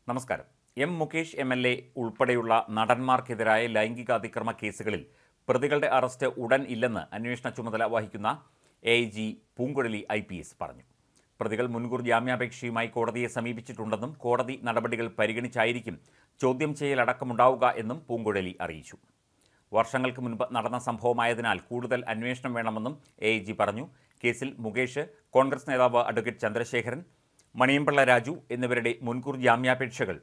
നമസ്കാരം M Mukesh M L A ഉൾപ്പെടെയുള്ള നടന്മാർക്കെതിരായ ലൈംഗിക അതിക്രമ കേസുകളിൽ പ്രതികളുടെ അറസ്റ്റ് ഉടൻ ഇല്ലെന്ന് അന്വേഷണ ചുമതല വഹിക്കുന്ന A I G Poonkuzhali I P S പറഞ്ഞു പ്രതികൾ മുൻകൂർ ജാമ്യാപേക്ഷയുമായി കോടതിയെ സമീപിച്ചിട്ടുണ്ടെന്നും കോടതി നടപടികൾ പരിഗണിച്ചായിരിക്കും ചോദ്യം ചെയ്യലടക്കമുണ്ടാവുക എന്നും പൂങ്കുഴലി അറിയിച്ചു വർഷങ്ങൾക്ക് മുൻപ് നടന്ന സംഭവമായതിനാൽ കൂടുതൽ അന്വേഷണം വേണമെന്നും എ ഐ ജി പറഞ്ഞു കേസിൽ മുകേഷ് കോൺഗ്രസ് നേതാവ് അഡ്വക്കേറ്റ് ചന്ദ്രശേഖരൻ മണിയമ്പിള്ള രാജു എന്നിവരുടെ മുൻകൂർ ജാമ്യാപേക്ഷകൾ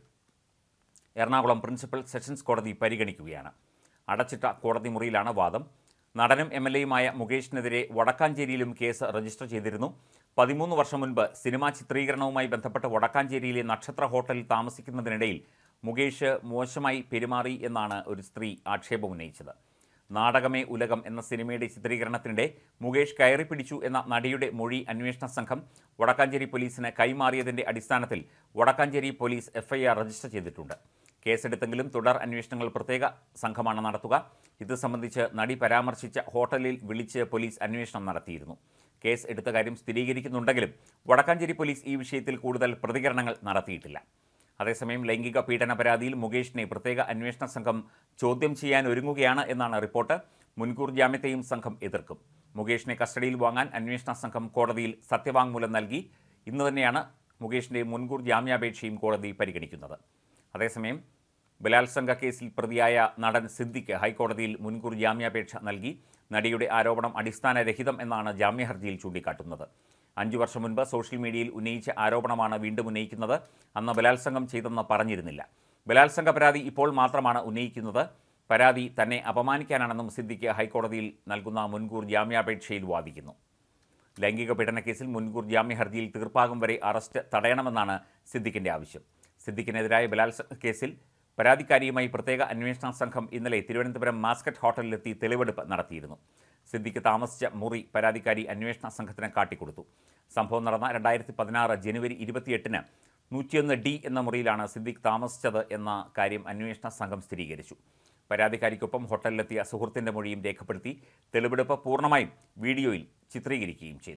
എറണാകുളം പ്രിൻസിപ്പൽ സെഷൻസ് കോടതി പരിഗണിക്കുകയാണ് അടച്ചിട്ട കോടതി മുറിയിലാണ് വാദം നടനും എം എൽ എയുമായ മുകേഷിനെതിരെ വടക്കാഞ്ചേരിയിലും കേസ് രജിസ്റ്റർ ചെയ്തിരുന്നു പതിമൂന്ന് വർഷം മുൻപ് സിനിമാ ചിത്രീകരണവുമായി ബന്ധപ്പെട്ട് വടക്കാഞ്ചേരിയിലെ നക്ഷത്ര ഹോട്ടലിൽ താമസിക്കുന്നതിനിടയിൽ മുകേഷ് മോശമായി പെരുമാറി എന്നാണ് ഒരു സ്ത്രീ ആക്ഷേപമുന്നയിച്ചത് നാടകമേ ഉലകം എന്ന സിനിമയുടെ ചിത്രീകരണത്തിനിടെ മുകേഷ് കയറി പിടിച്ചു എന്ന നടിയുടെ മൊഴി അന്വേഷണ സംഘം വടക്കാഞ്ചേരി പോലീസിന് കൈമാറിയതിന്റെ അടിസ്ഥാനത്തിൽ വടക്കാഞ്ചേരി പോലീസ് എഫ്ഐആർ രജിസ്റ്റർ ചെയ്തിട്ടുണ്ട് കേസെടുത്തെങ്കിലും തുടർ അന്വേഷണങ്ങൾ പ്രത്യേക സംഘമാണ് നടത്തുക ഇത് സംബന്ധിച്ച് നടി പരാമർശിച്ച ഹോട്ടലിൽ വിളിച്ച് പോലീസ് അന്വേഷണം നടത്തിയിരുന്നു കേസ് എടുത്ത കാര്യം സ്ഥിരീകരിക്കുന്നുണ്ടെങ്കിലും വടക്കാഞ്ചേരി പോലീസ് ഈ വിഷയത്തിൽ കൂടുതൽ പ്രതികരണങ്ങൾ നടത്തിയിട്ടില്ല അതേസമയം ലൈംഗിക പീഡന പരാതിയിൽ മുകേഷിനെ പ്രത്യേക അന്വേഷണ സംഘം ചോദ്യം ചെയ്യാൻ ഒരുങ്ങുകയാണ് എന്നാണ് റിപ്പോർട്ട് മുൻകൂർ ജാമ്യത്തെയും സംഘം എതിർക്കും മുകേഷിനെ കസ്റ്റഡിയിൽ വാങ്ങാൻ അന്വേഷണ സംഘം കോടതിയിൽ സത്യവാങ്മൂലം നൽകി ഇന്ന് തന്നെയാണ് മുകേഷിന്റെ മുൻകൂർ ജാമ്യാപേക്ഷയും കോടതി പരിഗണിക്കുന്നത് അതേസമയം ബലാത്സംഗ കേസിൽ പ്രതിയായ നടൻ സിദ്ദിഖ് ഹൈക്കോടതിയിൽ മുൻകൂർ ജാമ്യാപേക്ഷ നൽകി നടിയുടെ ആരോപണം അടിസ്ഥാനരഹിതം എന്നാണ് ജാമ്യഹർജിയിൽ ചൂണ്ടിക്കാട്ടുന്നത് അഞ്ചു വർഷം മുൻപ് സോഷ്യൽ മീഡിയയിൽ ഉന്നയിച്ച ആരോപണമാണ് വീണ്ടും ഉന്നയിക്കുന്നത് അന്ന് ബലാത്സംഗം ചെയ്തെന്ന് പറഞ്ഞിരുന്നില്ല ബലാത്സംഗ പരാതി ഇപ്പോൾ മാത്രമാണ് ഉന്നയിക്കുന്നത് പരാതി തന്നെ അപമാനിക്കാനാണെന്നും സിദ്ദിഖ് ഹൈക്കോടതിയിൽ നൽകുന്ന മുൻകൂർ ജാമ്യാപേക്ഷയിൽ വാദിക്കുന്നു ലൈംഗിക പീഡന കേസിൽ മുൻകൂർ ജാമ്യ ഹർജിയിൽ തീർപ്പാകും വരെ അറസ്റ്റ് തടയണമെന്നാണ് സിദ്ദിഖിന്റെ ആവശ്യം സിദ്ദിഖിനെതിരായ ബലാത്സംഗ കേസിൽ പരാതിക്കാരിയുമായി പ്രത്യേക അന്വേഷണ സംഘം ഇന്നലെ തിരുവനന്തപുരം മാസ്കറ്റ് ഹോട്ടലിലെത്തി തെളിവെടുപ്പ് നടത്തിയിരുന്നു സിദ്ദിഖ് താമസിച്ച മുറി പരാതിക്കാരി അന്വേഷണ സംഘത്തിന് കാട്ടിക്കൊടുത്തു സംഭവം നടന്ന രണ്ടായിരത്തി പതിനാറ് ജനുവരി ഇരുപത്തിയെട്ടിന് നൂറ്റിയൊന്ന് ഡി എന്ന മുറിയിലാണ് സിദ്ദിഖ് താമസിച്ചത് എന്ന കാര്യം അന്വേഷണ സംഘം സ്ഥിരീകരിച്ചു പരാതിക്കാരിക്കൊപ്പം ഹോട്ടലിലെത്തിയ സുഹൃത്തിൻ്റെ മൊഴിയും രേഖപ്പെടുത്തി തെളിവെടുപ്പ് പൂർണ്ണമായും വീഡിയോയിൽ ചിത്രീകരിക്കുകയും ചെയ്തു